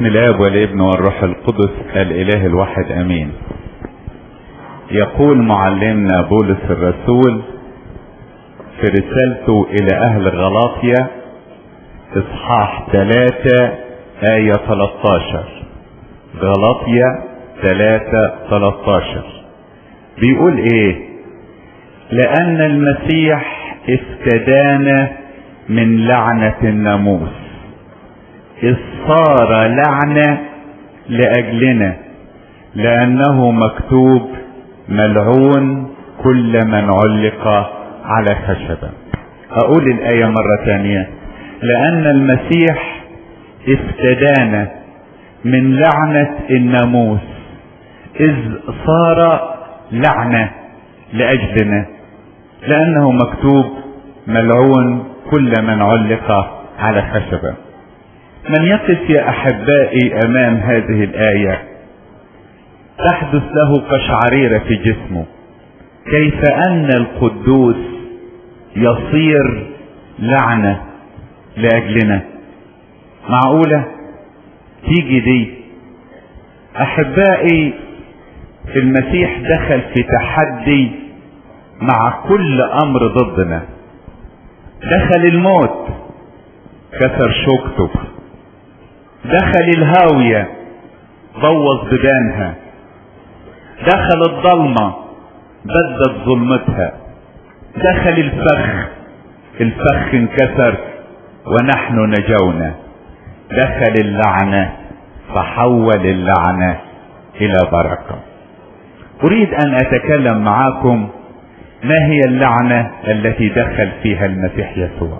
باسم الاب والابن والروح القدس الاله الواحد امين يقول معلمنا بولس الرسول في رسالته الى اهل غلاطيا اصحاح 3 آية 13 غلاطيا 3 13 بيقول ايه لأن المسيح افتدانا من لعنة الناموس إذ صار لعنة لأجلنا لأنه مكتوب ملعون كل من علق على خشبة أقول الآية مرة ثانية لأن المسيح افتدانا من لعنة الناموس إذ صار لعنة لأجلنا لأنه مكتوب ملعون كل من علق على خشبة من يقف يا أحبائي أمام هذه الآية تحدث له قشعريرة في جسمه كيف أن القدوس يصير لعنة لأجلنا معقولة تيجي دي أحبائي المسيح دخل في تحدي مع كل أمر ضدنا دخل الموت كسر شوكته دخل الهاوية بوظ بدانها دخل الضلمة بدد ظلمتها دخل الفخ الفخ انكسر ونحن نجونا دخل اللعنة فحول اللعنة إلى بركة أريد أن أتكلم معاكم ما هي اللعنة التي دخل فيها المسيح يسوع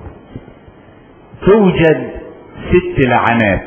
توجد ست لعنات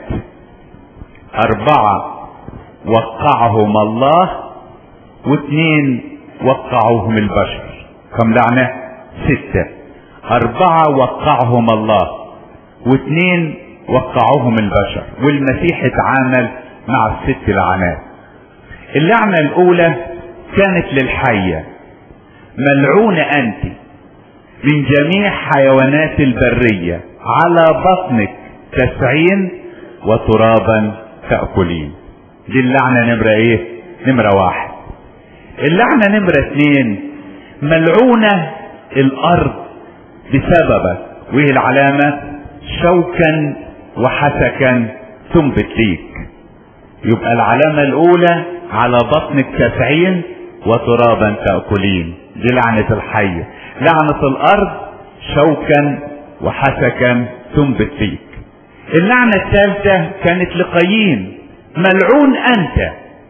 أربعة وقعهم الله واثنين وقعوهم البشر كم لعنة ستة أربعة وقعهم الله واثنين وقعوهم البشر والمسيح اتعامل مع الست لعنات اللعنة الأولى كانت للحية ملعونة أنت من جميع حيوانات البرية على بطنك تسعين وترابا تأكلين دي اللعنة نمرة ايه نمرة واحد اللعنة نمرة اثنين ملعونة الارض بسببك وايه العلامة شوكا وحسكا تنبت ليك يبقى العلامة الاولى على بطنك تسعين وترابا تأكلين دي لعنة الحية لعنة الارض شوكا وحسكا تنبت فيك اللعنة الثالثة كانت لقايين ملعون انت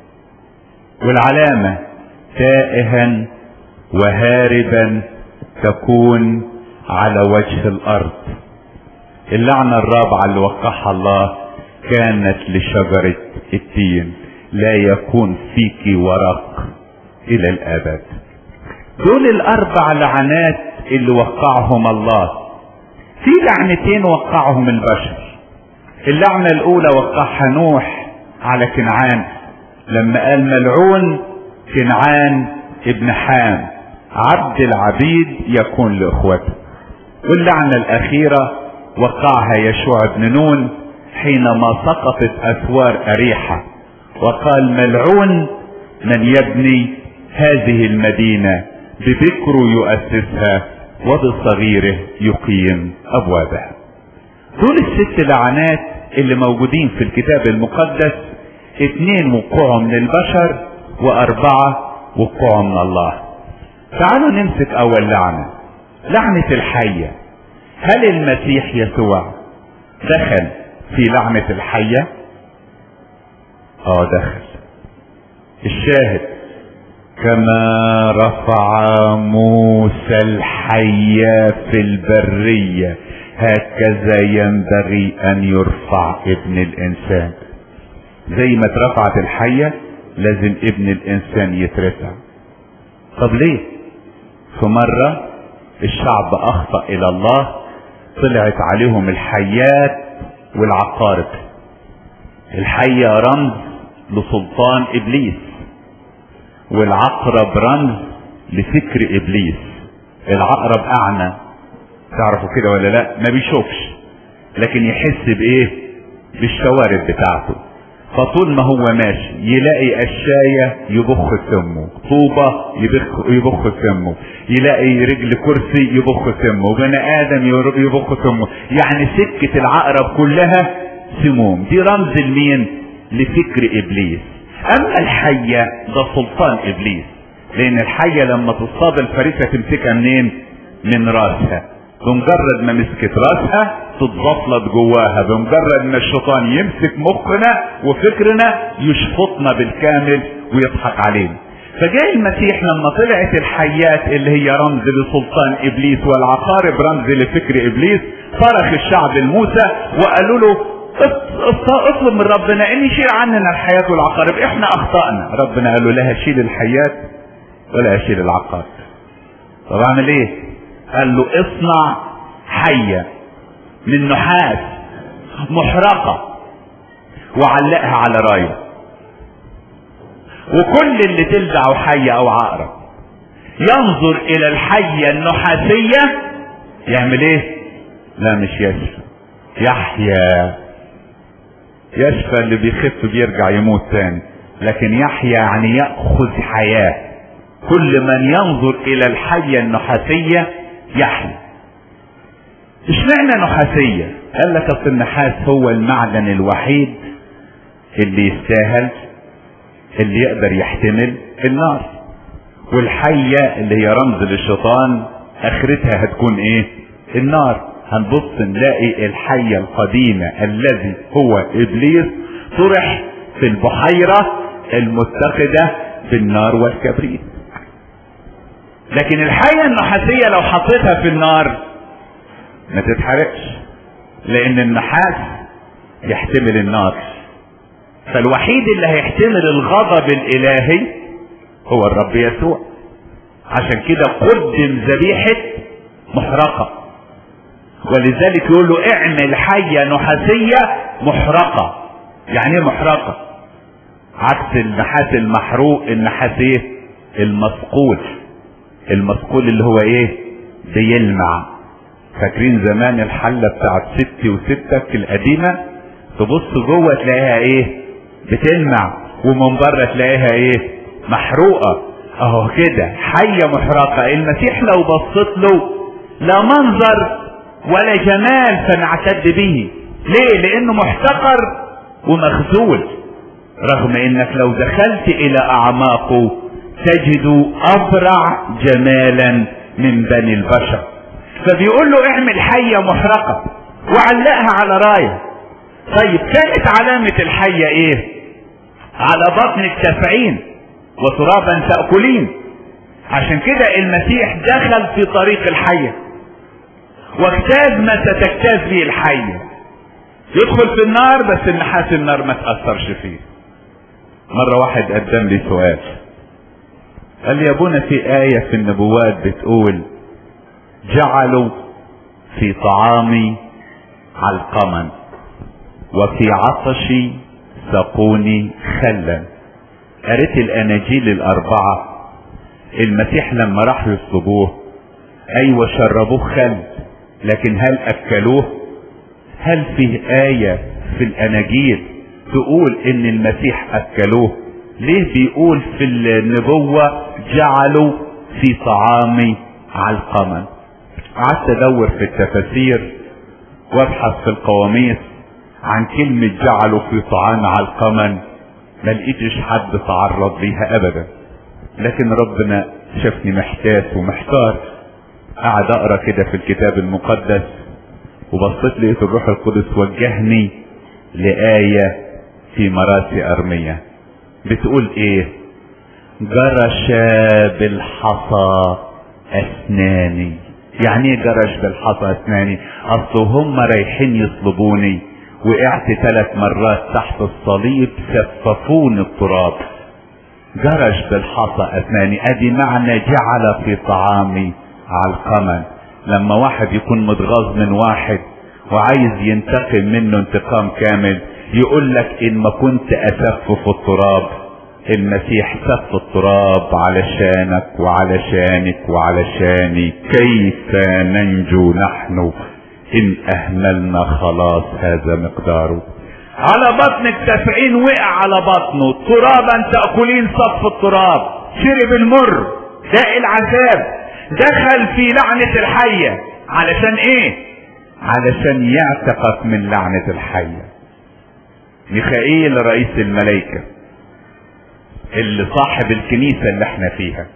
والعلامة تائها وهاربا تكون على وجه الارض اللعنة الرابعة اللي وقعها الله كانت لشجرة التين لا يكون فيك ورق الى الابد دول الاربع لعنات اللي وقعهم الله في لعنتين وقعهم البشر اللعنة الاولى وقعها نوح على كنعان لما قال ملعون كنعان ابن حام عبد العبيد يكون لاخوته واللعنة الاخيرة وقعها يشوع بن نون حينما سقطت اسوار اريحة وقال ملعون من يبني هذه المدينة ببكر يؤسسها وبصغيره يقيم ابوابها دول الست لعنات اللي موجودين في الكتاب المقدس اتنين وقوعهم من البشر واربعة وقوعهم من الله تعالوا نمسك اول لعنة لعنة الحية هل المسيح يسوع دخل في لعنة الحية اه دخل الشاهد كما رفع موسى الحية في البرية هكذا ينبغي ان يرفع ابن الانسان زي ما اترفعت الحية لازم ابن الانسان يترفع طب ليه في مرة الشعب اخطأ الى الله طلعت عليهم الحيات والعقارب الحية رمز لسلطان ابليس والعقرب رمز لفكر ابليس العقرب اعمى تعرفوا كده ولا لا ما بيشوفش لكن يحس بايه بالشوارب بتاعته فطول ما هو ماشي يلاقي قشاية يبخ سمه طوبة يبخ, يبخ سمه يلاقي رجل كرسي يبخ سمه وبني ادم يبخ سمه يعني سكة العقرب كلها سموم دي رمز لمين لفكر ابليس اما الحية ده سلطان ابليس لان الحية لما تصطاد الفريسة تمسكها منين من راسها بمجرد ما مسكت راسها تتزفلط جواها بمجرد ما الشيطان يمسك مخنا وفكرنا يشفطنا بالكامل ويضحك علينا فجاء المسيح لما طلعت الحيات اللي هي رمز لسلطان ابليس والعقارب رمز لفكر ابليس صرخ الشعب لموسى وقالوا له اطلب من ربنا ان يشيل عننا الحياة والعقارب احنا اخطأنا ربنا قال له لا هشيل الحيات ولا هشيل العقارب طب اعمل ايه قال له اصنع حية من نحاس محرقة وعلقها على راية وكل اللي تلدعه حية او عقرب ينظر الى الحية النحاسية يعمل ايه لا مش يشفى يحيا يشفى اللي بيخف بيرجع يموت تاني لكن يحيا يعني يأخذ حياة كل من ينظر الى الحية النحاسية يحيا اشمعنى نحاسية قال لك اصل النحاس هو المعدن الوحيد اللي يستاهل اللي يقدر يحتمل النار والحية اللي هي رمز للشيطان اخرتها هتكون ايه النار هنبص نلاقي الحية القديمة الذي هو ابليس طرح في البحيرة المتقدة بالنار والكبريت لكن الحية النحاسية لو حطيتها في النار ما تتحرقش لان النحاس يحتمل النار فالوحيد اللي هيحتمل الغضب الالهي هو الرب يسوع عشان كده قدم ذبيحة محرقة ولذلك يقول له اعمل حية نحاسية محرقة يعني ايه محرقة عكس النحاس المحروق النحاس ايه المثقول المثقول اللي هو ايه بيلمع فاكرين زمان الحلة بتاعت ستي وستك القديمة تبص جوه تلاقيها ايه بتلمع ومن بره تلاقيها ايه محروقة اهو كده حية محرقة المسيح لو بصيت له لا منظر ولا جمال فنعتد به ليه لانه محتقر ومخزول رغم انك لو دخلت الى اعماقه تجد ابرع جمالا من بني البشر فبيقول له اعمل حية محرقة وعلقها على راية طيب كانت علامة الحية ايه على بطنك تفعين وترابا تأكلين عشان كده المسيح دخل في طريق الحية واجتاز ما ستجتاز به الحية يدخل في النار بس النحاس النار ما تأثرش فيه مرة واحد قدم لي سؤال قال لي يا ابونا في آية في النبوات بتقول جعلوا في طعامي علقما وفي عطشي سقوني خلا قريت الاناجيل الاربعة المسيح لما راحوا يصلبوه ايوه شربوه خل لكن هل اكلوه هل فيه آية في الاناجيل تقول ان المسيح اكلوه ليه بيقول في النبوة جعلوا في طعامي علقما قعدت ادور في التفاسير وابحث في القواميس عن كلمة جعلوا في طعام علقما ما لقيتش حد تعرض ليها ابدا لكن ربنا شافني محتاس ومحتار قعد اقرا كده في الكتاب المقدس وبصيت لقيت الروح القدس وجهني لآية في مراسي أرمية بتقول ايه جرش بالحصى أسناني يعني ايه جرش بالحصى أسناني أصل هم رايحين يصلبوني وقعت ثلاث مرات تحت الصليب سففون التراب جرش بالحصى أسناني أدي معنى جعل في طعامي علقما لما واحد يكون متغاظ من واحد وعايز ينتقم منه انتقام كامل يقول لك ان ما كنت اسف في التراب المسيح سف التراب علشانك وعلشانك وعلشاني كيف ننجو نحن ان اهملنا خلاص هذا مقداره على بطنك تسعين وقع على بطنه ترابا تأكلين صف التراب شرب المر داء العذاب دخل في لعنة الحية علشان ايه علشان يعتقك من لعنة الحية ميخائيل رئيس الملائكة اللي صاحب الكنيسة اللي احنا فيها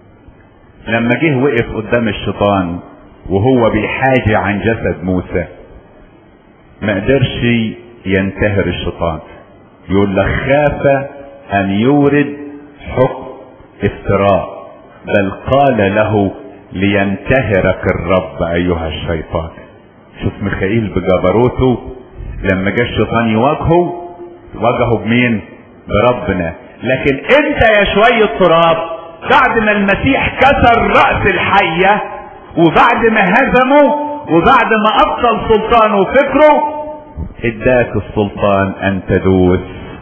لما جه وقف قدام الشيطان وهو بيحاجي عن جسد موسى ما قدرش ينتهر الشيطان يقول لك خاف ان يورد حكم افتراء بل قال له لينتهرك الرب ايها الشيطان شوف ميخائيل بجبروته لما جه الشيطان يواجهه واجهه بمين بربنا لكن انت يا شوية تراب بعد ما المسيح كسر رأس الحية وبعد ما هزمه وبعد ما ابطل سلطانه وفكره اداك السلطان ان تدوس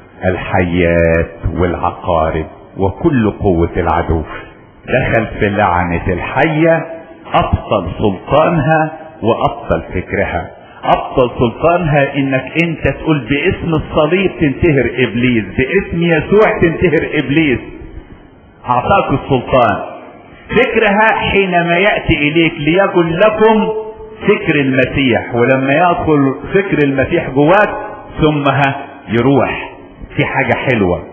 الحيات والعقارب وكل قوة العدو دخل في لعنة الحية ابطل سلطانها وابطل فكرها ابطل سلطانها انك انت تقول باسم الصليب تنتهر ابليس باسم يسوع تنتهر ابليس اعطاك السلطان فكرها حينما ياتي اليك ليكن لكم فكر المسيح ولما يدخل فكر المسيح جواك ثم يروح في حاجة حلوة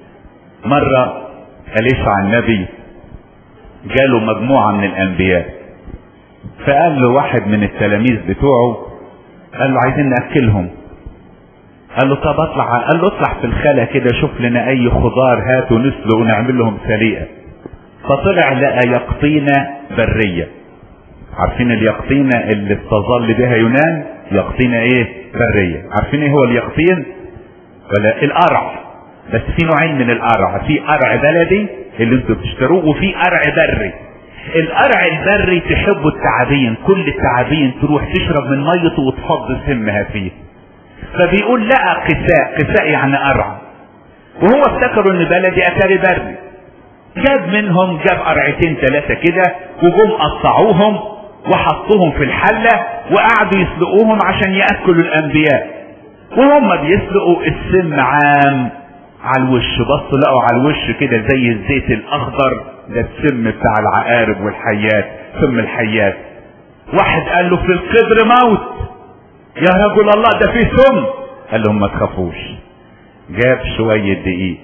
مرة أليشع النبي جاله مجموعة من الأنبياء فقال له واحد من التلاميذ بتوعه قال له عايزين نأكلهم قال له طب اطلع قال له اطلع في الخلا كده شوف لنا اي خضار هات ونسلق ونعمل لهم سليقه فطلع لقى يقطينه بريه عارفين اليقطينه اللي استظل بها يونان يقطينه ايه بريه عارفين ايه هو اليقطين ولا القرع بس في نوعين من القرع في قرع بلدي اللي انتوا بتشتروه وفي قرع بري القرع البري تحبه التعابين كل التعابين تروح تشرب من ميته وتفض سمها فيه فبيقول لقى قساء قساء يعني قرع وهو افتكروا ان بلدي اتاري بري جاب منهم جاب قرعتين ثلاثة كده وجم قطعوهم وحطوهم في الحلة وقعدوا يسلقوهم عشان يأكلوا الأنبياء وهم بيسلقوا السم عام على الوش بصوا لقوا على الوش كده زي الزيت الأخضر ده السم بتاع العقارب والحيات سم الحيات واحد قال له في القدر موت يا رجل الله ده فيه سم قال لهم ما تخافوش جاب شوية دقيق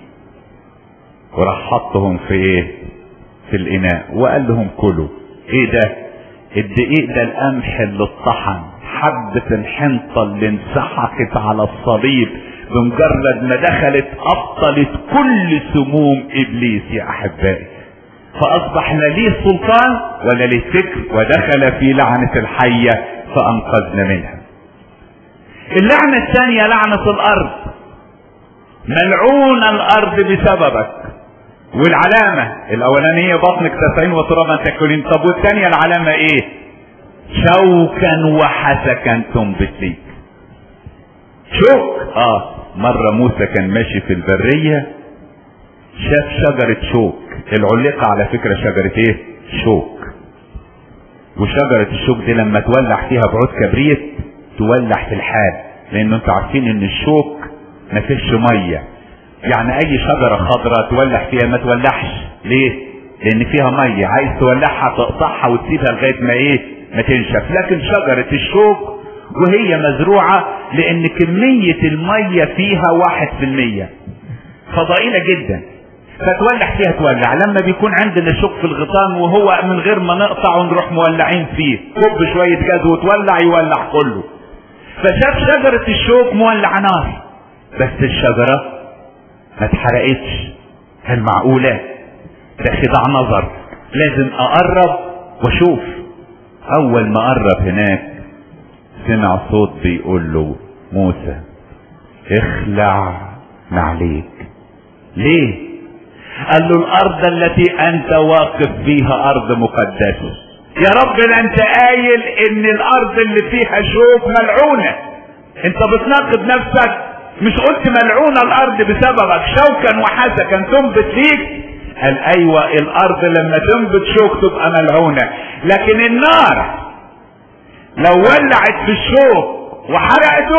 وراح حطهم في ايه في الاناء وقال لهم كلوا ايه ده الدقيق ده القمح اللي اتطحن حبة الحنطة اللي انسحقت على الصليب بمجرد ما دخلت ابطلت كل سموم ابليس يا احبائي فاصبح لا ليه سلطان ولا ليه فكر ودخل في لعنة الحية فانقذنا منها اللعنة الثانية لعنة الارض ملعون الارض بسببك والعلامة الاولانية بطنك تسعين وترابا تاكلين طب والثانية العلامة ايه شوكا وحسكا تنبت ليك شوك اه مرة موسى كان ماشي في البرية شاف شجرة شوك العلقة على فكرة شجرة ايه شوك وشجرة الشوك دي لما تولع فيها بعود كبريت تولع في الحال لان انتوا عارفين ان الشوك ما فيش ميه يعني اي شجره خضراء تولع فيها ما تولعش ليه لان فيها ميه عايز تولعها تقطعها وتسيبها لغايه ما ايه ما تنشف لكن شجره الشوك وهي مزروعه لان كميه الميه فيها واحد في المية فضئيله جدا فتولع فيها تولع لما بيكون عندنا شوك في الغيطان وهو من غير ما نقطع ونروح مولعين فيه كب شويه جاز وتولع يولع كله فشاف شجره الشوك مولعه نار بس الشجرة ما اتحرقتش كان معقولة ده خداع نظر لازم اقرب واشوف اول ما قرب هناك سمع صوت بيقول له موسى اخلع نعليك ليه قال له الارض التي انت واقف فيها ارض مقدسة يا رب ده انت قايل ان الارض اللي فيها شوك ملعونة انت بتناقض نفسك مش قلت ملعونة الارض بسببك شوكا وحسكا تنبت ليك قال ايوه الارض لما تنبت شوك تبقى ملعونة لكن النار لو ولعت في الشوك وحرقته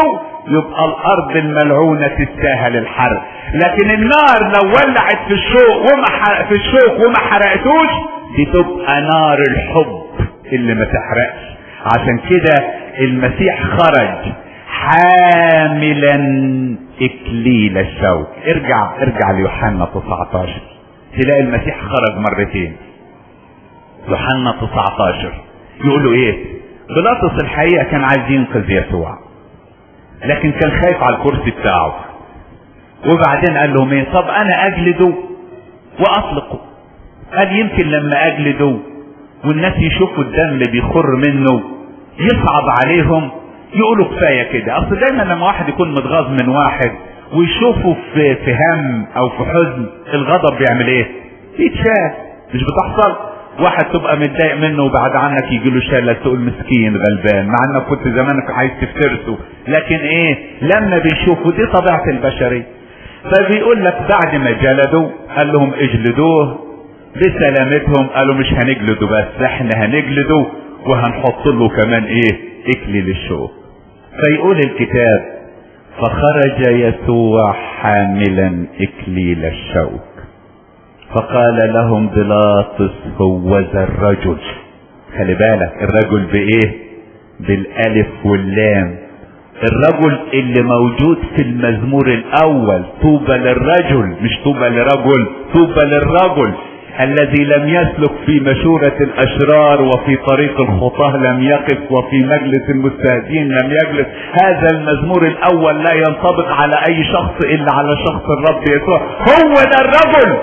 يبقى الارض الملعونة تستاهل الحرق لكن النار لو ولعت في الشوق وما حرق في الشوك وما حرقتوش دي تبقى نار الحب اللي ما تحرقش عشان كده المسيح خرج حاملا اكليل الشوك ارجع ارجع ليوحنا 19 تلاقي المسيح خرج مرتين يوحنا 19 يقولوا ايه بيلاطس الحقيقه كان عايز ينقذ يسوع لكن كان خايف على الكرسي بتاعه وبعدين قال لهم ايه طب انا اجلده واطلقه قال يمكن لما اجلده والناس يشوفوا الدم اللي بيخر منه يصعب عليهم يقولوا كفايه كده اصل دايما لما واحد يكون متغاظ من واحد ويشوفه في في هم او في حزن الغضب بيعمل ايه يتشال مش بتحصل واحد تبقى متضايق منه وبعد عنك يجي له شلل تقول مسكين غلبان مع انك كنت زمانك عايز تفترسه لكن ايه لما بيشوفوا دي طبيعه البشريه فبيقول لك بعد ما جلدوا قال لهم اجلدوه بسلامتهم قالوا مش هنجلده بس احنا هنجلده وهنحط له كمان ايه اكليل الشوك فيقول الكتاب فخرج يسوع حاملا اكليل الشوك فقال لهم بيلاطس هو ذا الرجل خلي بالك الرجل بايه بالالف واللام الرجل اللي موجود في المزمور الاول طوبى للرجل مش طوبى لرجل طوبى للرجل الذي لم يسلك في مشورة الأشرار وفي طريق الخطاه لم يقف وفي مجلس المستهزئين لم يجلس هذا المزمور الأول لا ينطبق على أي شخص إلا على شخص الرب يسوع هو ده الرجل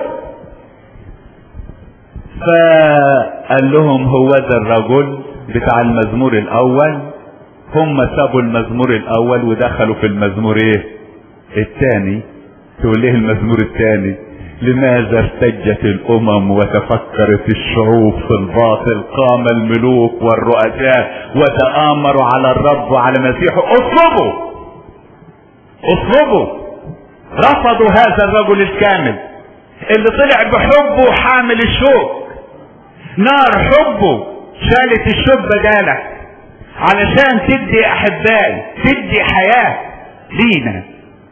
فقال لهم هو ذا الرجل بتاع المزمور الأول هم سابوا المزمور الأول ودخلوا في المزمور إيه؟ الثاني تقول ليه المزمور الثاني؟ لماذا ارتجت الامم وتفكرت الشعوب في الباطل قام الملوك والرؤساء وتآمروا على الرب وعلى مسيحه اطلبوا اطلبوا رفضوا هذا الرجل الكامل اللي طلع بحبه حامل الشوك نار حبه شالت الشوك بدالك علشان تدي احبائي تدي حياة لينا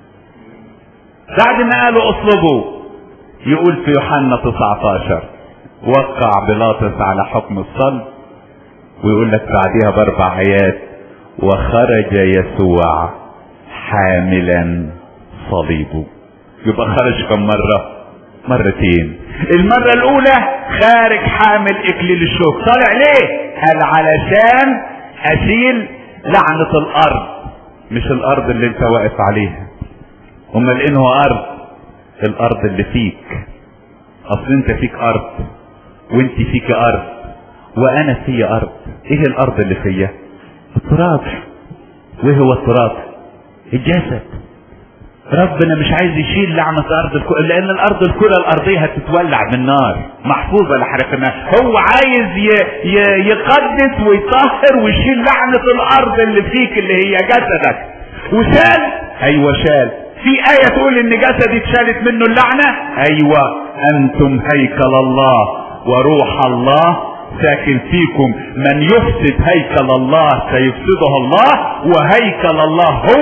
بعد ما قالوا اطلبوا يقول في يوحنا 19 وقع بيلاطس على حكم الصلب ويقول لك بعديها باربع ايات وخرج يسوع حاملا صليبه يبقى خرج كم مرة مرتين المرة الاولى خارج حامل اكليل الشوك طالع ليه قال علشان اشيل لعنة الارض مش الارض اللي انت واقف عليها امال انه ارض الارض اللي فيك اصل انت فيك ارض وانت فيك ارض وانا في ارض ايه الارض اللي فيا التراب وايه هو التراب الجسد ربنا مش عايز يشيل لعنة ارض الكرة لان الارض الكرة الارضية هتتولع بالنار محفوظة لحرق النار هو عايز ي... ي... يقدس ويطهر ويشيل لعنة الارض اللي فيك اللي هي جسدك وشال ايوه شال في آية تقول إن جسدي اتشالت منه اللعنة؟ أيوة أنتم هيكل الله وروح الله ساكن فيكم من يفسد هيكل الله سيفسده الله وهيكل الله هو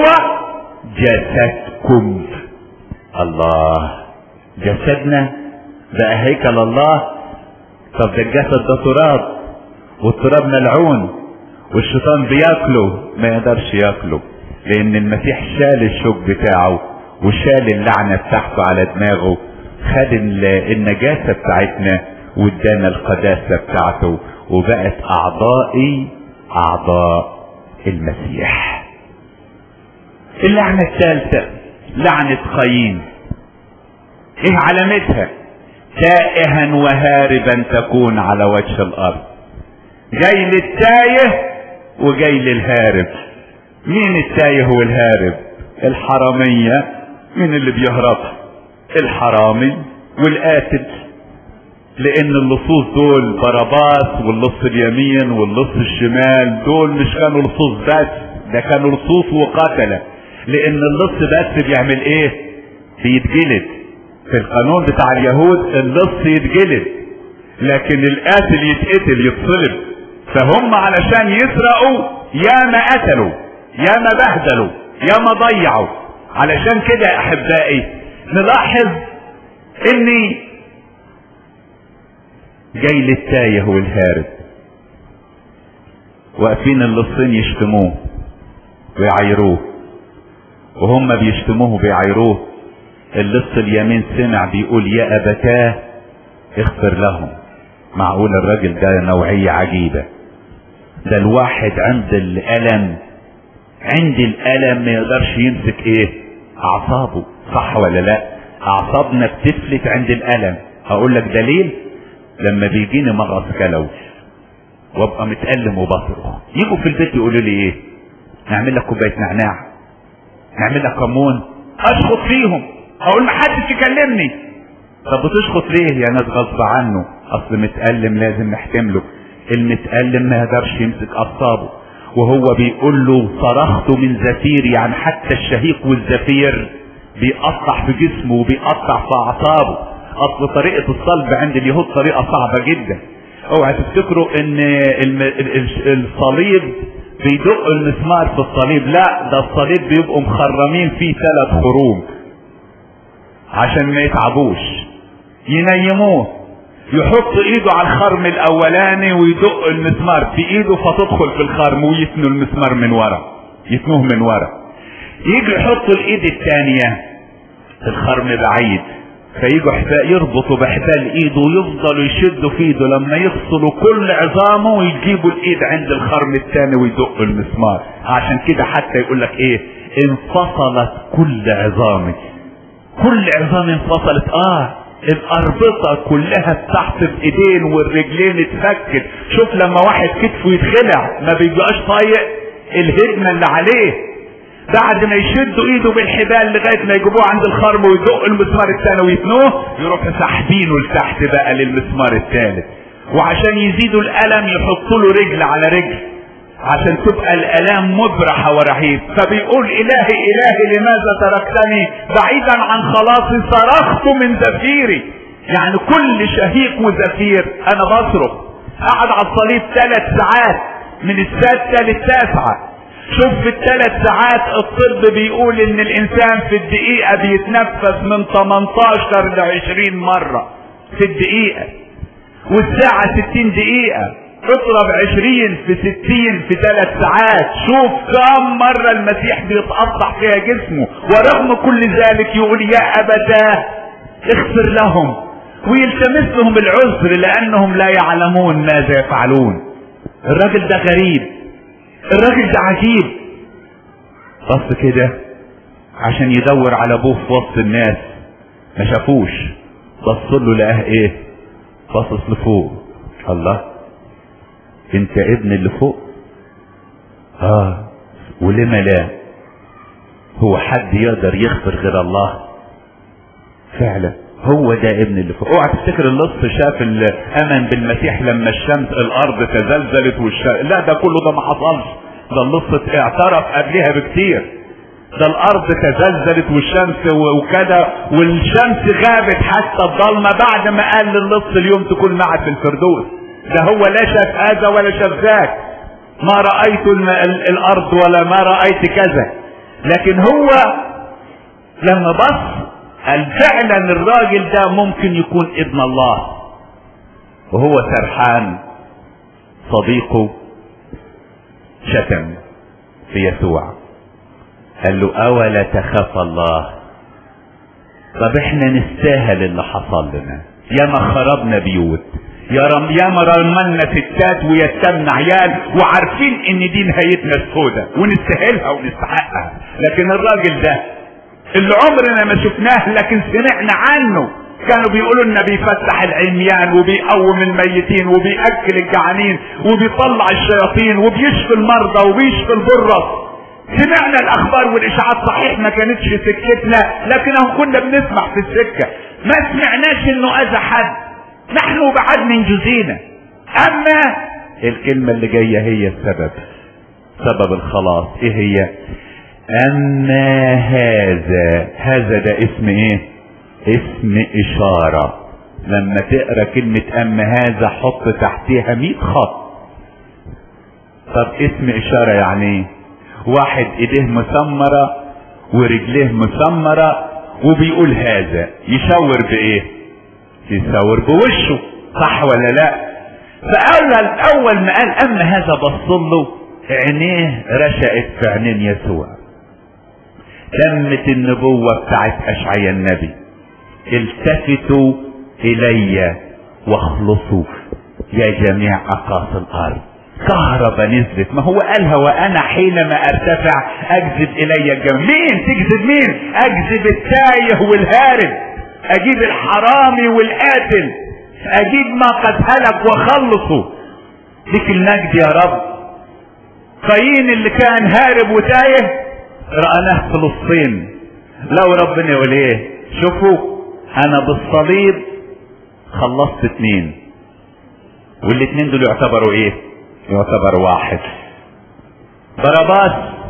جسدكم الله جسدنا بقى هيكل الله طب ده الجسد ده تراب والتراب ملعون والشيطان بياكله ما يقدرش ياكله لان المسيح شال الشوك بتاعه وشال اللعنة بتاعته على دماغه خد النجاسة بتاعتنا وادانا القداسة بتاعته وبقت اعضائي اعضاء المسيح اللعنة الثالثة لعنة قايين ايه علامتها تائها وهاربا تكون على وجه الارض جاي للتايه وجاي للهارب مين التايه والهارب الحرامية مين اللي بيهرب الحرامي والقاتل لان اللصوص دول باراباس واللص اليمين واللص الشمال دول مش كانوا لصوص بس ده كانوا لصوص وقتلة لان اللص بس بيعمل ايه بيتجلد في القانون بتاع اليهود اللص يتجلد لكن القاتل يتقتل يتصلب فهم علشان يسرقوا ياما قتلوا ياما بهدلوا يا ما ضيعوا علشان كده يا احبائي نلاحظ اني جاي للتايه والهارب واقفين اللصين يشتموه ويعايروه وهم بيشتموه وبيعايروه اللص اليمين سمع بيقول يا ابتاه اغفر لهم معقول الراجل ده نوعية عجيبة ده الواحد عند الألم عند الألم ما يقدرش يمسك ايه اعصابه صح ولا لا اعصابنا بتفلت عند الألم هقول لك دليل لما بيجيني مغص كلوي وابقى متألم وبصرخ يجوا في البيت يقولوا لي ايه نعمل لك كوباية نعناع نعمل لك كمون اشخط فيهم اقول ما حدش يكلمني طب بتشخط ليه يا ناس غصب عنه اصل متألم لازم نحتمله المتألم ما يقدرش يمسك اعصابه وهو بيقول له صرخت من زفير يعني حتى الشهيق والزفير بيقطع في جسمه وبيقطع في اعصابه اصل طريقة الصلب عند اليهود طريقة صعبة جدا اوعى تفتكروا ان الصليب بيدق المسمار في الصليب لا ده الصليب بيبقوا مخرمين فيه ثلاث خروج عشان ما يتعبوش ينيموه يحط ايده على الخرم الاولاني ويدق المسمار في ايده فتدخل في الخرم ويتنوا المسمار من ورا يتنوه من ورا يجي يحط الايد الثانية الخرم بعيد فيجوا حبال يربطوا بحبال ايده ويفضلوا يشدوا في ايده لما يفصلوا كل عظامه ويجيبوا الايد عند الخرم الثاني ويدقوا المسمار عشان كده حتى يقول لك ايه انفصلت كل عظامي كل عظام انفصلت اه الاربطة كلها تحت الايدين والرجلين اتفكت شوف لما واحد كتفه يتخلع ما بيبقاش طايق الهدمة اللي عليه بعد ما يشدوا ايده بالحبال لغايه ما يجيبوه عند الخرم ويدق المسمار الثاني ويتنوه يروحوا ساحبينه لتحت بقى للمسمار الثالث وعشان يزيدوا الالم يحطوا له رجل على رجل عشان تبقى الالام مبرحة ورهيب فبيقول الهي الهي لماذا تركتني بعيدا عن خلاصي صرخت من زفيري يعني كل شهيق وزفير انا بصرخ قعد على الصليب ثلاث ساعات من السادسة للتاسعة شوف في الثلاث ساعات الطب بيقول ان الانسان في الدقيقة بيتنفس من 18 ل 20 مرة في الدقيقة والساعة 60 دقيقة اضرب 20 في 60 في ثلاث ساعات شوف كم مرة المسيح بيتقطع فيها جسمه ورغم كل ذلك يقول يا ابتاه اغفر لهم ويلتمس لهم العذر لانهم لا يعلمون ماذا يفعلون الراجل ده غريب الراجل ده عجيب بص كده عشان يدور على ابوه في وسط الناس ما شافوش بص له لقاه ايه باصص لفوق الله انت ابن اللي فوق اه ولما لا هو حد يقدر يغفر غير الله فعلا هو ده ابن اللي فوق اوعى تفتكر اللص شاف الامن بالمسيح لما الشمس الارض تزلزلت والشمس لا ده كله ده ما حصلش ده اللص اعترف قبلها بكتير ده الارض تزلزلت والشمس وكده والشمس غابت حتى الضلمه بعد ما قال للص اليوم تكون معك في الفردوس ده هو لا شاف هذا ولا شاف ذاك ما رأيت الارض ولا ما رأيت كذا لكن هو لما بص قال فعلا الراجل ده ممكن يكون ابن الله وهو سرحان صديقه شتم في يسوع قال له اولا تخاف الله طب احنا نستاهل اللي حصل لنا يا ما خربنا بيوت يا رم يا ما رملنا ستات ويتمنا عيال وعارفين ان دي نهايتنا السوداء ونستاهلها ونستحقها لكن الراجل ده اللي عمرنا ما شفناه لكن سمعنا عنه كانوا بيقولوا ان بيفتح العميان وبيقوم الميتين وبيأكل الجعانين وبيطلع الشياطين وبيشفي المرضى وبيشفي البرص سمعنا الاخبار والاشاعات صحيح ما كانتش سكتنا لكن كنا بنسمع في السكه ما سمعناش انه اذى حد نحن بعد من جزينا اما الكلمه اللي جايه هي السبب سبب الخلاص ايه هي اما هذا هذا ده اسم ايه اسم اشارة لما تقرا كلمة اما هذا حط تحتها مئة خط طب اسم اشارة يعني ايه واحد ايديه مسمرة ورجليه مسمرة وبيقول هذا يشاور بايه يشاور بوشه صح ولا لا فاول اول ما قال اما هذا بص له عينيه رشقت في عينين يسوع تمت النبوة بتاعت اشعيا النبي التفتوا الي واخلصوا يا جميع اقاصي الارض كهرباء نزلت ما هو قالها وانا حينما ارتفع اجذب الي الجميع مين تجذب مين اجذب التايه والهارب اجيب الحرامي والقاتل اجيب ما قد هلك واخلصه ليك المجد يا رب قايين اللي كان هارب وتايه رأناه فلسطين لو ربنا يقول ايه شوفوا انا بالصليب خلصت اتنين والاتنين دول يعتبروا ايه يعتبر واحد باراباس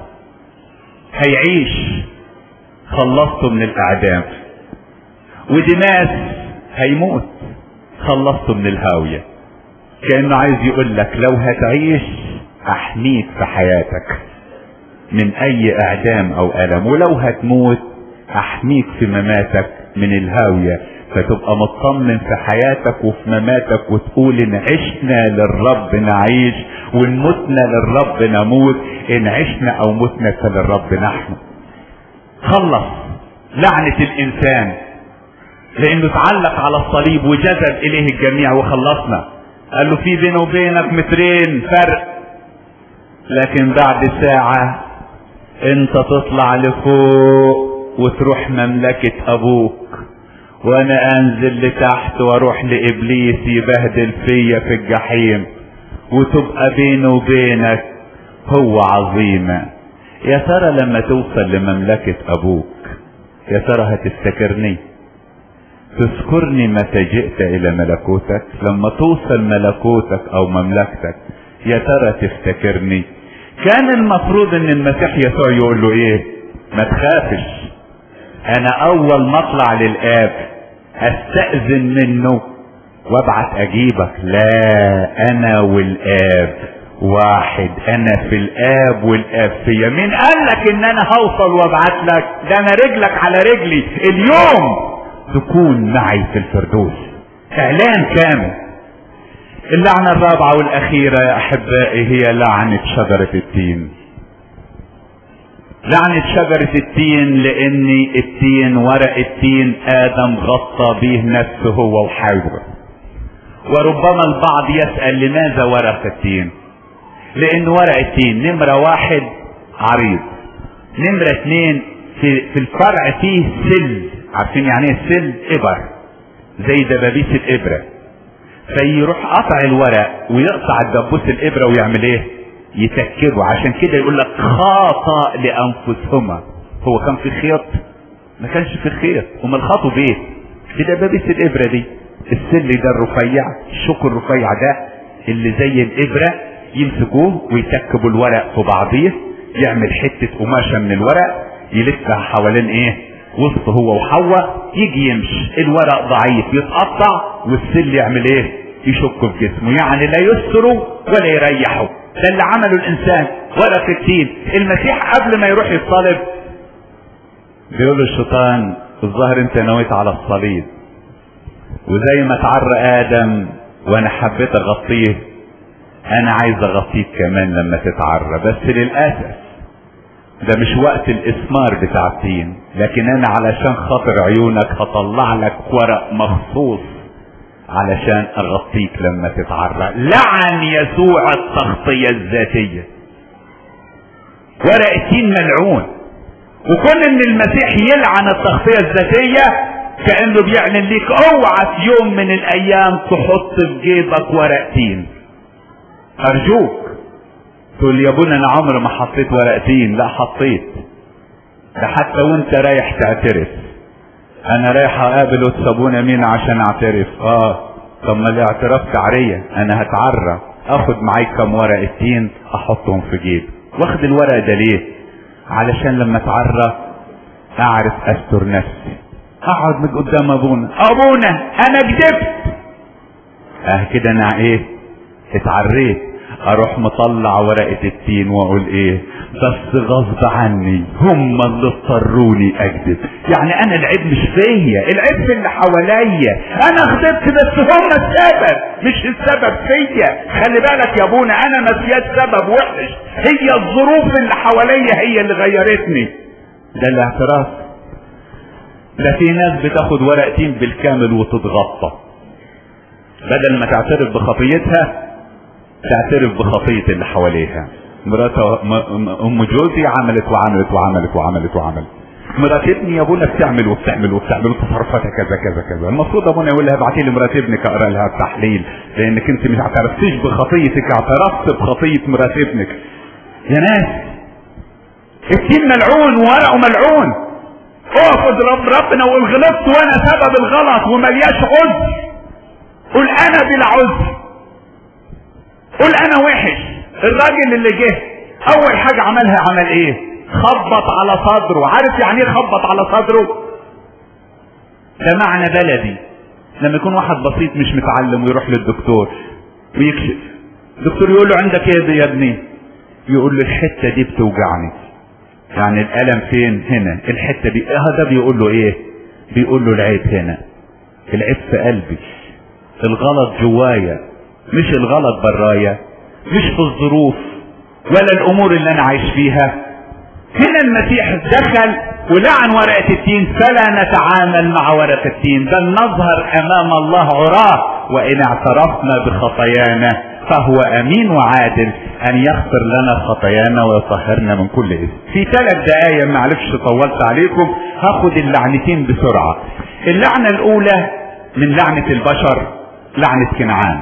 هيعيش خلصته من الاعدام ودماس هيموت خلصته من الهاوية كأنه عايز يقول لك لو هتعيش احميك في حياتك من اي اعدام او الم ولو هتموت احميك في مماتك من الهاوية فتبقى مطمن في حياتك وفي مماتك وتقول ان عشنا للرب نعيش وان متنا للرب نموت ان عشنا او متنا فللرب نحن خلص لعنة الانسان لانه تعلق على الصليب وجذب اليه الجميع وخلصنا قال له في بينه وبينك مترين فرق لكن بعد ساعة انت تطلع لفوق وتروح مملكة ابوك وانا انزل لتحت واروح لابليس يبهدل فيا في الجحيم وتبقى بينه وبينك هو عظيمة يا ترى لما توصل لمملكة ابوك يا ترى هتفتكرني تذكرني متى جئت الى ملكوتك لما توصل ملكوتك او مملكتك يا ترى تفتكرني كان المفروض ان المسيح يسوع يقول له ايه ما تخافش انا اول ما اطلع للاب استأذن منه وابعت اجيبك لا انا والاب واحد انا في الاب والاب فيا مين قال لك ان انا هوصل وابعت لك ده انا رجلك على رجلي اليوم تكون معي في الفردوس اعلان كامل اللعنة الرابعة والاخيرة يا احبائي هي لعنة شجرة التين لعنة شجرة التين لان التين ورق التين ادم غطى به نفسه هو وحواء وربما البعض يسأل لماذا ورق التين لان ورق التين نمرة واحد عريض نمرة اتنين في, في الفرع فيه سل عارفين يعني ايه سل ابر زي دبابيس الابرة فيروح قطع الورق ويقطع الدبوس الابرة ويعمل ايه يتكبه عشان كده يقول لك خاطا لانفسهما هو كان في خيط ما كانش في خيط امال خاطوا بايه في دبابيس الابرة دي السل ده الرفيع الشوك الرفيع ده اللي زي الابرة يمسكوه ويتكبوا الورق في بعضيه يعمل حتة قماشة من الورق يلفها حوالين ايه وسط هو وحواء يجي يمشي الورق ضعيف يتقطع والسل يعمل ايه يشك في جسمه يعني لا يستره ولا يريحه ده اللي عمله الانسان ورق التين المسيح قبل ما يروح يتصلب بيقول الشيطان الظاهر انت نويت على الصليب وزي ما تعرى ادم وانا حبيت اغطيه انا عايز اغطيك كمان لما تتعرى بس للاسف ده مش وقت الاسمار بتاع التين لكن انا علشان خاطر عيونك هطلع لك ورق مخصوص علشان اغطيك لما تتعرى لعن يسوع التغطية الذاتية ورق التين ملعون وكون ان المسيح يلعن التغطية الذاتية كأنه بيعلن ليك اوعى في يوم من الايام تحط في جيبك ورق تين ارجوك تقول يا ابونا انا عمري ما حطيت ورقتين لا حطيت ده حتى وانت رايح تعترف انا رايح اقابل ابونا مين عشان اعترف اه طب ما الاعتراف تعرية انا هتعرى اخد معاي كم ورق التين احطهم في جيب واخد الورق ده ليه علشان لما اتعرى اعرف استر نفسي اقعد من قدام ابونا ابونا انا كدبت اه كده انا ايه اتعريت اروح مطلع ورقة التين واقول ايه بس غصب عني هم اللي اضطروني اكذب يعني انا العيب مش فيا العيب في اللي حواليا انا غضبت بس هم السبب مش السبب فيا خلي بالك يا ابونا انا ما فيها سبب وحش هي الظروف اللي حواليا هي اللي غيرتني ده الاعتراف ده في ناس بتاخد ورقتين بالكامل وتتغطى بدل ما تعترف بخطيتها تعترف بخطية اللي حواليها مرات ام جوزي عملت وعملت وعملت وعملت وعملت مرات ابني يا ابونا بتعمل وبتعمل وبتعمل وتصرفاتها كذا كذا كذا المفروض ابونا يقول لها ابعتي لي مرات ابنك اقرا لها التحليل لانك انت مش اعترفتيش بخطيتك اعترفت بخطيه مرات ابنك يا ناس التين ملعون وورقه ملعون اقف رب ربنا وقول غلطت وانا سبب الغلط وملياش عذر قول انا بلا عذر قول انا وحش الراجل اللي جه اول حاجة عملها عمل ايه خبط على صدره عارف يعني ايه خبط على صدره ده معنى بلدي لما يكون واحد بسيط مش متعلم ويروح للدكتور ويكشف الدكتور يقول له عندك ايه يا ابني يقول له الحتة دي بتوجعني يعني الالم فين هنا الحتة دي اه ده بيقول له ايه بيقول له العيب هنا العيب في قلبي الغلط جوايا مش الغلط برايا مش في الظروف ولا الامور اللي انا عايش فيها هنا المسيح دخل ولعن ورقة التين فلا نتعامل مع ورقة التين بل نظهر امام الله عراه وان اعترفنا بخطايانا فهو امين وعادل ان يغفر لنا خطايانا ويطهرنا من كل اثم في ثلاث دقايق معلش طولت عليكم هاخد اللعنتين بسرعة اللعنة الاولى من لعنة البشر لعنة كنعان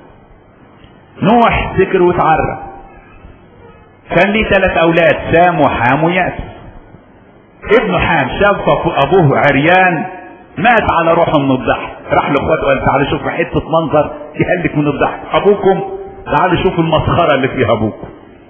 نوح ذكر وتعرى كان ليه ثلاث اولاد سام وحام وياس ابن حام شاف ابوه عريان مات على روحه من الضحك راح لاخواته قال تعالوا شوفوا حته منظر يهلك من الضحك ابوكم تعالوا شوفوا المسخره اللي فيها ابوكم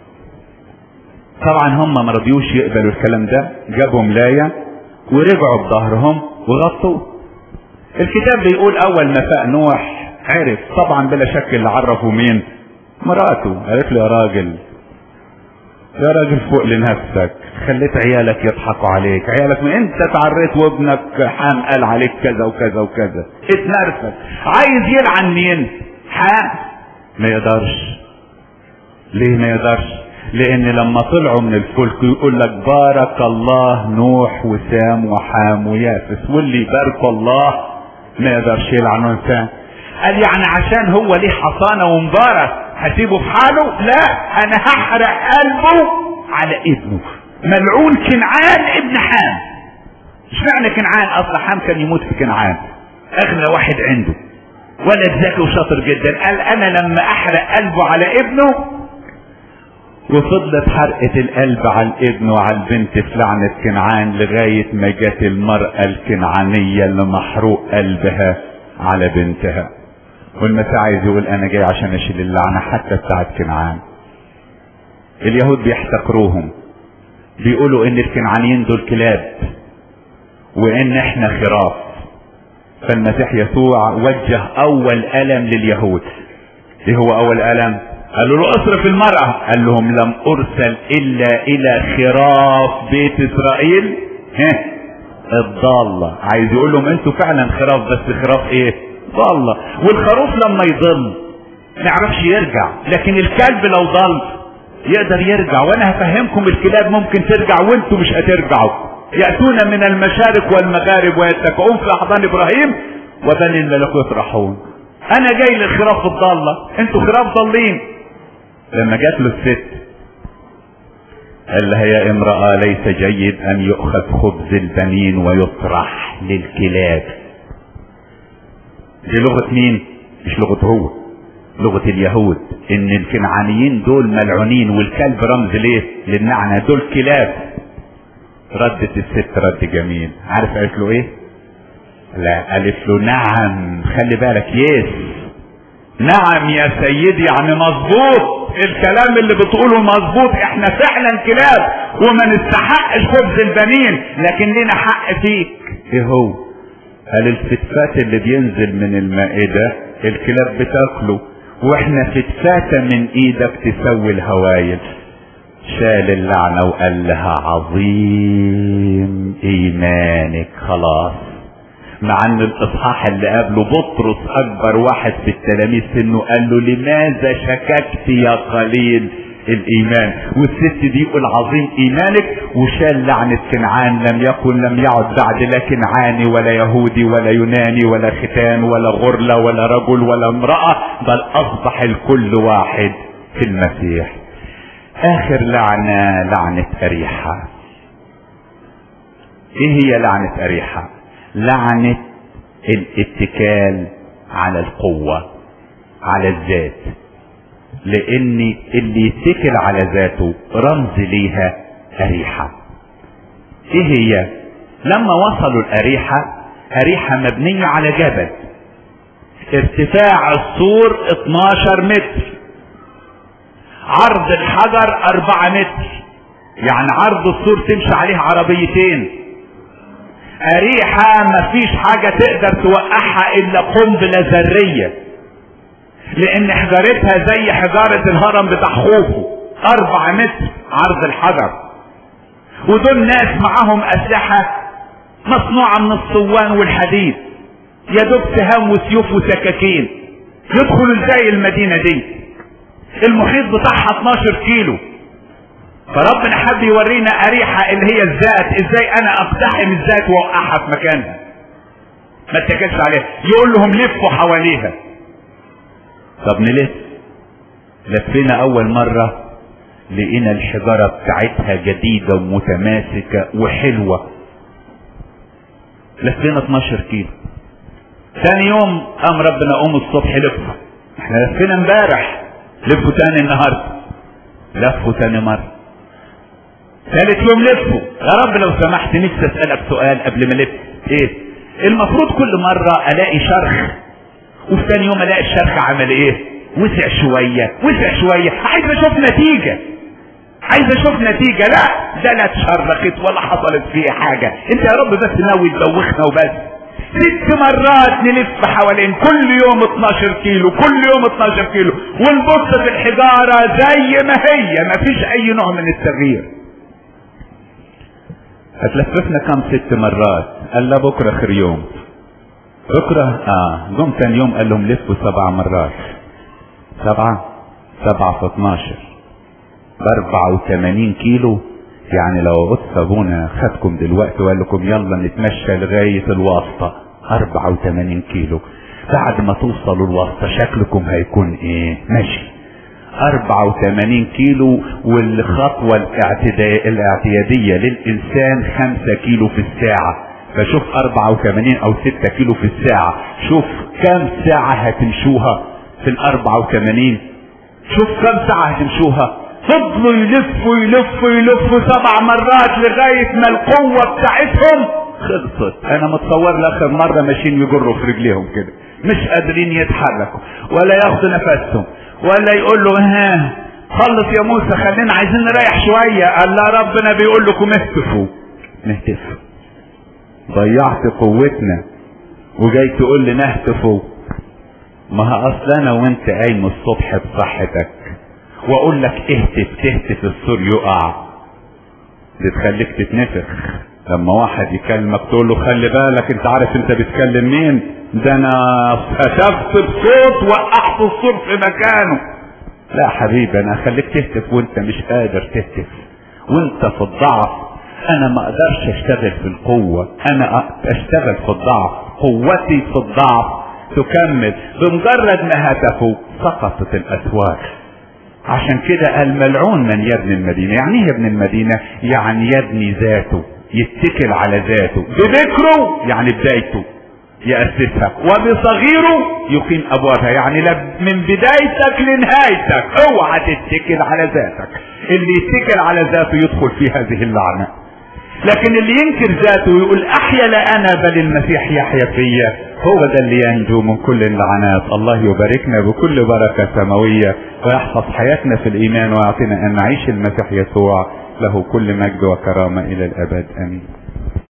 طبعا هم ما رضيوش يقبلوا الكلام ده جابوا ملايه ورجعوا بظهرهم وغطوه الكتاب بيقول اول ما فاق نوح عرف طبعا بلا شك اللي عرفه مين مراته قالت له يا راجل يا راجل فوق لنفسك خليت عيالك يضحكوا عليك عيالك من انت تعريت وابنك حام قال عليك كذا وكذا وكذا اتنرفز عايز يلعن مين حام ما يقدرش ليه ما يقدرش لان لما طلعوا من الفلك يقول لك بارك الله نوح وسام وحام ويافس واللي يبارك الله ما يقدرش يلعن انسان قال يعني عشان هو ليه حصانة ومبارك هسيبه في حاله لا انا هحرق قلبه على ابنه ملعون كنعان ابن حام مش معنى كنعان اصل حام كان يموت في كنعان اغنى واحد عنده ولد ذكي وشاطر جدا قال انا لما احرق قلبه على ابنه وفضلت حرقة القلب على الابن وعلى البنت في لعنة كنعان لغاية ما جت المرأة الكنعانية اللي محروق قلبها على بنتها والمسيح عايز يقول انا جاي عشان اشيل اللعنه حتى بتاعت كنعان اليهود بيحتقروهم بيقولوا ان الكنعانيين دول كلاب وان احنا خراف فالمسيح يسوع وجه اول الم لليهود ايه هو اول الم قالوا له اصرف المرأة قال لهم لم ارسل الا الى خراف بيت اسرائيل ها الضالة عايز يقول لهم انتوا فعلا خراف بس خراف ايه ضالة والخروف لما يضل ما يعرفش يرجع لكن الكلب لو ضل يقدر يرجع وانا هفهمكم الكلاب ممكن ترجع وانتوا مش هترجعوا يأتون من المشارق والمغارب ويتكئون في احضان ابراهيم وبني الملكوت يفرحون انا جاي للخراف الضالة انتوا خراف ضالين لما جات له الست قال لها يا امرأة ليس جيد ان يؤخذ خبز البنين ويطرح للكلاب دي لغة مين مش لغة هو لغة اليهود ان الكنعانيين دول ملعونين والكلب رمز ليه للنعنى دول كلاب ردت الست رد جميل عارف قالت له ايه لا قالت له نعم خلي بالك يس نعم يا سيدي يعني مظبوط الكلام اللي بتقوله مظبوط احنا فعلا كلاب وما نستحقش خبز البنين لكن لنا حق فيك ايه هو قال الفتفات اللي بينزل من المائدة الكلاب بتاكله واحنا في تفاتة من ايدك تسوي الهوايل شال اللعنة وقال لها عظيم ايمانك خلاص مع ان الاصحاح اللي قبله بطرس اكبر واحد في التلاميذ انه قال له لماذا شككت يا قليل الايمان والست دي يقول عظيم ايمانك وشال لعنة كنعان لم يكن لم يعد بعد لا كنعاني ولا يهودي ولا يوناني ولا ختان ولا غرلة ولا رجل ولا امرأة بل اصبح الكل واحد في المسيح اخر لعنة لعنة اريحة ايه هي لعنة اريحة لعنة الاتكال على القوة على الذات لان اللي يتكل على ذاته رمز ليها اريحة ايه هي لما وصلوا الاريحة اريحة مبنية على جبل ارتفاع السور 12 متر عرض الحجر 4 متر يعني عرض السور تمشي عليه عربيتين اريحة مفيش حاجة تقدر توقعها الا قنبلة ذرية لان حجارتها زي حجارة الهرم بتاع خوفو اربع متر عرض الحجر ودول ناس معاهم اسلحة مصنوعة من الصوان والحديد يا دوب سهام وسيوف وسكاكين يدخلوا ازاي المدينة دي المحيط بتاعها 12 كيلو فربنا حب يورينا اريحة اللي هي الذات ازاي انا اقتحم الذات واوقعها في مكانها ما اتكلش عليها يقول لهم لفوا حواليها طب نلف لفينا اول مرة لقينا الحجارة بتاعتها جديدة ومتماسكة وحلوة لفينا 12 كيلو ثاني يوم قام ربنا قوم الصبح لفوا احنا لفينا امبارح لفوا تاني النهاردة لفوا تاني مرة ثالث يوم لفوا يا رب لو سمحت نفسي اسألك سؤال قبل ما الف ايه المفروض كل مرة الاقي شرخ وفي ثاني يوم الاقي الشرخ عمل ايه وسع شوية وسع شوية عايز اشوف نتيجة عايز اشوف نتيجة لا ده لا اتشرخت ولا حصلت فيها حاجة انت يا رب بس ناوي تدوخنا وبس ست مرات نلف حوالين كل يوم 12 كيلو كل يوم 12 كيلو ونبص في الحجارة زي ما هي ما فيش اي نوع من التغيير هتلففنا كم ست مرات قال لا بكرة اخر يوم بكرة اه جم تاني يوم قال لهم لفوا سبع مرات سبعة سبعة في 12 ب 84 كيلو يعني لو قدس ابونا خدكم دلوقتي وقال لكم يلا نتمشى لغاية الواسطة 84 كيلو بعد ما توصلوا الواسطة شكلكم هيكون ايه ماشي 84 كيلو والخطوة الاعتدا- الاعتيادية للإنسان 5 كيلو في الساعة فشوف 84 أو 6 كيلو في الساعة شوف كم ساعة هتمشوها في ال 84 شوف كم ساعة هتمشوها فضلوا يلفوا يلفوا يلفوا سبع مرات لغاية ما القوة بتاعتهم خلصت انا متصور لاخر مرة ماشيين يجروا في رجليهم كده مش قادرين يتحركوا ولا ياخدوا نفسهم ولا يقول له ها خلص يا موسى خلينا عايزين نريح شوية قال لا ربنا بيقول لكم اهتفوا نهتف ضيعت قوتنا وجاي تقول لنا اهتفوا ما ها اصل انا وانت قايم الصبح بصحتك واقول لك اهتف تهتف السور يقع دي تخليك تتنفخ لما واحد يكلمك تقول له خلي بالك انت عارف انت بتكلم مين ده انا هتفت بصوت وقعت السور في مكانه لا حبيبي انا خليك تهتف وانت مش قادر تهتف وانت في الضعف انا ما اقدرش اشتغل في القوة انا اشتغل في الضعف قوتي في الضعف تكمل بمجرد ما هتفوا سقطت الاسوار عشان كده قال ملعون من يبني المدينة يعني ايه يبني المدينة يعني يبني ذاته يتكل على ذاته بذكره يعني بدايته يأسسها وبصغيره يقيم ابوابها يعني من بدايتك لنهايتك اوعى تتكل على ذاتك اللي يتكل على ذاته يدخل في هذه اللعنة لكن اللي ينكر ذاته ويقول احيا لا انا بل المسيح يحيا فيا هو ده اللي ينجو من كل اللعنات الله يباركنا بكل بركة سماوية ويحفظ حياتنا في الايمان ويعطينا ان نعيش المسيح يسوع له كل مجد وكرامة الى الابد امين